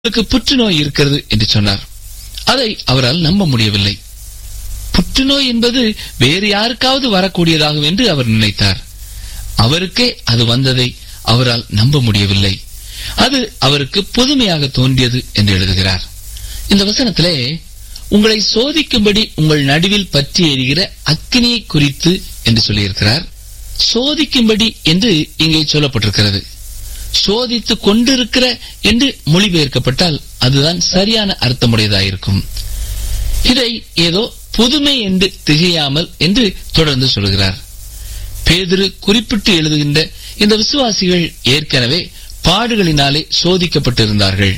உங்களுக்கு புற்றுநோய் இருக்கிறது என்று சொன்னார் அதை அவரால் நம்ப முடியவில்லை புற்றுநோய் என்பது வேறு யாருக்காவது வரக்கூடியதாகும் என்று அவர் நினைத்தார் அவருக்கே அது வந்ததை அவரால் நம்ப முடியவில்லை அது அவருக்கு புதுமையாக தோன்றியது என்று எழுதுகிறார் இந்த வசனத்திலே உங்களை சோதிக்கும்படி உங்கள் நடுவில் பற்றி எரிகிற அக்கினியை குறித்து என்று சொல்லியிருக்கிறார் சோதிக்கும்படி என்று இங்கே சொல்லப்பட்டிருக்கிறது சோதித்துக் கொண்டிருக்கிற என்று மொழிபெயர்க்கப்பட்டால் அதுதான் சரியான அர்த்தமுடையதாயிருக்கும் இதை ஏதோ புதுமை என்று திகையாமல் என்று தொடர்ந்து சொல்கிறார் பேதுரு குறிப்பிட்டு எழுதுகின்ற இந்த விசுவாசிகள் ஏற்கனவே பாடுகளினாலே சோதிக்கப்பட்டிருந்தார்கள்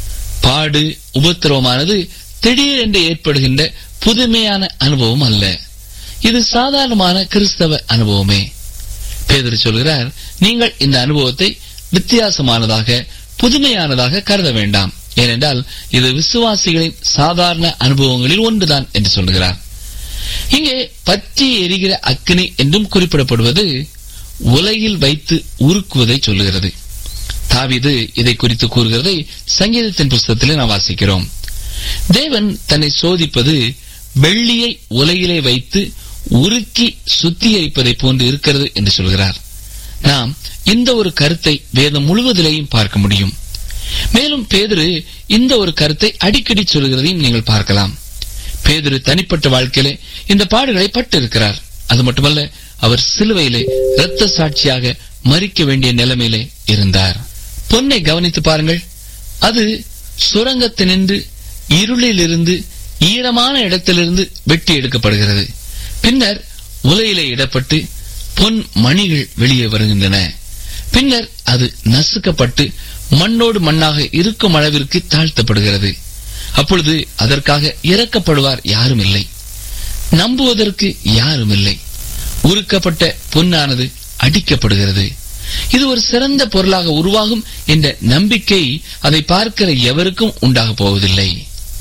பாடு உபத்திரவமானது திடீரென்று ஏற்படுகின்ற புதுமையான அனுபவம் அல்ல இது சாதாரணமான கிறிஸ்தவ அனுபவமே பேதுரு சொல்கிறார் நீங்கள் இந்த அனுபவத்தை வித்தியாசமானதாக புதுமையானதாக கருத வேண்டாம் ஏனென்றால் இது விசுவாசிகளின் சாதாரண அனுபவங்களில் ஒன்றுதான் என்று சொல்கிறார் இங்கே பற்றி எரிகிற அக்கினி என்றும் குறிப்பிடப்படுவது உலகில் வைத்து உருக்குவதை சொல்லுகிறது தாவிது இதை குறித்து கூறுகிறதை சங்கீதத்தின் புஸ்தகத்திலே நாம் வாசிக்கிறோம் தேவன் தன்னை சோதிப்பது வெள்ளியை உலகிலே வைத்து உருக்கி சுத்திகரிப்பதை போன்று இருக்கிறது என்று சொல்கிறார் நாம் இந்த ஒரு கருத்தை வேதம் முழுவதிலேயும் பார்க்க முடியும் மேலும் பேதுரு இந்த ஒரு கருத்தை அடிக்கடி சொல்கிறதையும் நீங்கள் பார்க்கலாம் பேதுரு தனிப்பட்ட வாழ்க்கையிலே இந்த பாடுகளை பட்டு இருக்கிறார் அது மட்டுமல்ல அவர் சிலுவையிலே இரத்த சாட்சியாக மறிக்க வேண்டிய நிலைமையிலே இருந்தார் பொன்னை கவனித்து பாருங்கள் அது சுரங்கத்தினின்று இருளிலிருந்து ஈரமான இடத்திலிருந்து வெட்டி எடுக்கப்படுகிறது பின்னர் உலையிலே இடப்பட்டு பொன் மணிகள் வெளியே வருகின்றன பின்னர் அது நசுக்கப்பட்டு மண்ணோடு மண்ணாக இருக்கும் அளவிற்கு தாழ்த்தப்படுகிறது அப்பொழுது அதற்காக இறக்கப்படுவார் யாரும் இல்லை நம்புவதற்கு யாரும் இல்லை உருக்கப்பட்ட பொன்னானது அடிக்கப்படுகிறது இது ஒரு சிறந்த பொருளாக உருவாகும் என்ற நம்பிக்கை அதை பார்க்கிற எவருக்கும் உண்டாக போவதில்லை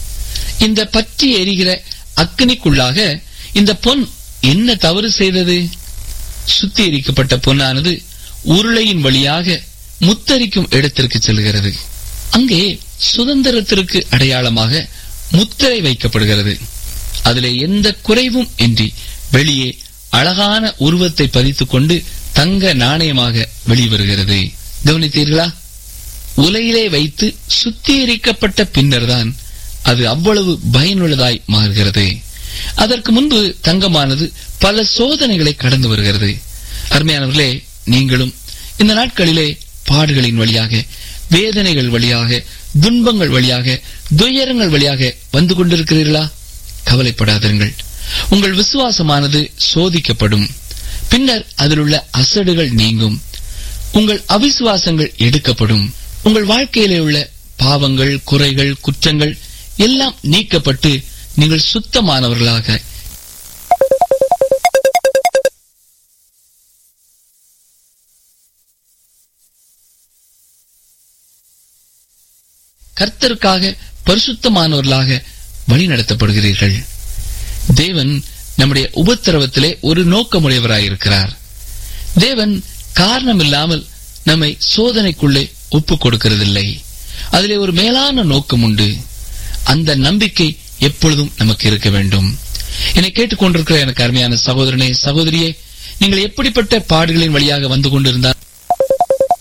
இந்த பற்றி எரிகிற அக்கினிக்குள்ளாக இந்த பொன் என்ன தவறு செய்தது சுத்திகரிக்கப்பட்ட பொன்னானது உருளையின் வழியாக முத்தரிக்கும் இடத்திற்கு செல்கிறது அங்கே சுதந்திரத்திற்கு அடையாளமாக முத்திரை வைக்கப்படுகிறது அதிலே எந்த குறைவும் இன்றி வெளியே அழகான உருவத்தை பதித்துக் கொண்டு தங்க நாணயமாக வெளிவருகிறது கவனித்தீர்களா உலையிலே வைத்து சுத்திகரிக்கப்பட்ட பின்னர்தான் அது அவ்வளவு பயனுள்ளதாய் மாறுகிறது அதற்கு முன்பு தங்கமானது பல சோதனைகளை கடந்து வருகிறது அருமையானவர்களே நீங்களும் இந்த நாட்களிலே பாடுகளின் வழியாக வேதனைகள் வழியாக துன்பங்கள் வழியாக துயரங்கள் வழியாக வந்து கொண்டிருக்கிறீர்களா கவலைப்படாதீர்கள் உங்கள் விசுவாசமானது சோதிக்கப்படும் பின்னர் அதில் உள்ள அசடுகள் நீங்கும் உங்கள் அவிசுவாசங்கள் எடுக்கப்படும் உங்கள் வாழ்க்கையிலே உள்ள பாவங்கள் குறைகள் குற்றங்கள் எல்லாம் நீக்கப்பட்டு நீங்கள் சுத்தமானவர்களாக கர்த்தருக்காக பரிசுத்தமானவர்களாக வழிநடத்தப்படுகிறீர்கள் தேவன் நம்முடைய உபத்திரவத்திலே ஒரு நோக்கமுடையவராயிருக்கிறார் தேவன் காரணமில்லாமல் நம்மை சோதனைக்குள்ளே ஒப்புக் கொடுக்கிறதில்லை அதிலே ஒரு மேலான நோக்கம் உண்டு அந்த நம்பிக்கை எப்பொழுதும் நமக்கு இருக்க வேண்டும் என்னை கேட்டுக்கொண்டிருக்கிற எனக்கு அருமையான சகோதரனே சகோதரியே நீங்கள் எப்படிப்பட்ட பாடுகளின் வழியாக வந்து கொண்டிருந்தால்